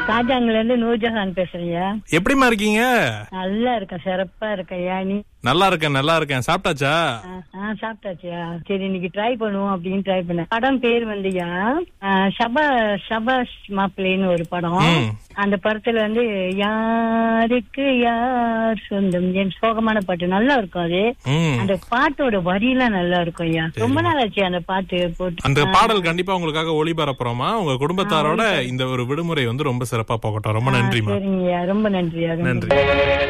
காஜாங்கல இருந்து நூர்ஜஹான் பேசுறியா எப்படிம்மா இருக்கீங்க நல்லா இருக்கேன் சிறப்பா இருக்கையா நீ நல்லா இருக்கேன் நல்லா இருக்கேன் சாப்பிட்டாச்சா ஆ, ஆ சாப்பிட்டாச்சியா சரி இன்னைக்கு ட்ரை பண்ணுவோம் அப்படின்னு ட்ரை பண்ணேன் படம் பேர் வந்துயா ஆ, ஷபா ஷபாஷ் மாப்பிள்ளைன்னு ஒரு படம் ம். அந்த படத்துல வந்து யாருக்கு யார் சொந்தம் என் சோகமான பாட்டு நல்லா இருக்கும் அது ம் அந்த பாட்டோட வரியெல்லாம் நல்லா இருக்கும் ஐயா ரொம்ப நாள் ஆச்சு அந்த பாட்டு போட்டு அந்த பாடல் கண்டிப்பா உங்களுக்காக ஒளிபரப்புறோமா உங்க குடும்பத்தாரோட இந்த ஒரு விடுமுறை வந்து ரொம்ப சிறப்பா போகட்டும் ரொம்ப நன்றிமா சரிங்கய்யா ரொம்ப நன்றியா ரொம்ப நன்றி